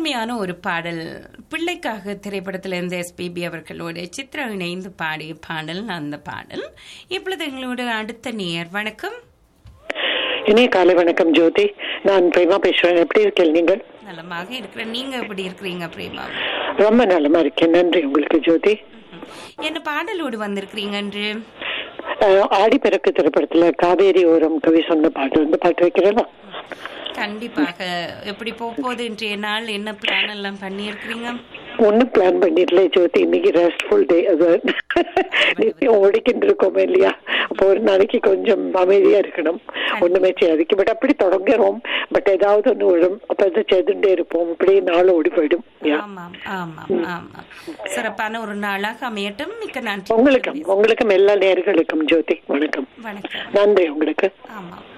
இனிமையான ஒரு பாடல் பிள்ளைக்காக திரைப்படத்தில் இருந்த எஸ்பிபி அவர்களோடு சித்ரா இணைந்து பாடிய பாடல் அந்த பாடல் இப்பொழுது எங்களோட அடுத்த நேயர் வணக்கம் இனிய காலை வணக்கம் ஜோதி நான் பிரேமா பேசுறேன் எப்படி இருக்கீங்க நீங்கள் நலமாக இருக்கிற நீங்க எப்படி இருக்கிறீங்க பிரேமா ரொம்ப நலமா இருக்கேன் நன்றி உங்களுக்கு ஜோதி என்ன பாடலோடு வந்திருக்கிறீங்க என்று அஹ், ஆடி பிறக்கு திரைப்படத்துல காவேரி ஓரம் கவி சொன்ன பாட்டு வந்து பாட்டு வைக்கிறதா கண்டிப்பாக எப்படி போகுது இன்றைய நாள் என்ன பிளான் எல்லாம் பண்ணியிருக்கிறீங்க ஒன்னும் பிளான் பண்ணிடல ஜோதி இன்னைக்கு ரெஸ்ட்ஃபுல் டே அது நிச்சயம் ஓடிக்கிட்டு இருக்கோமே இல்லையா அப்போ ஒரு நாளைக்கு கொஞ்சம் அமைதியா இருக்கணும் ஒண்ணுமே செய்யாதுக்கு பட் அப்படி தொடங்குறோம் பட் ஏதாவது ஒண்ணு விடும் அப்ப அதை செய்துட்டே இருப்போம் அப்படியே நாள் ஓடி போயிடும் Yeah. ஆமாம் ஆமாம் ஆமாம் சிறப்பான ஒரு நாளாக அமையட்டும் மிக்க நன்றி உங்களுக்கும் உங்களுக்கும் எல்லா நேர்களுக்கும் ஜோதி வணக்கம் வணக்கம் நன்றி உங்களுக்கு ஆமாம்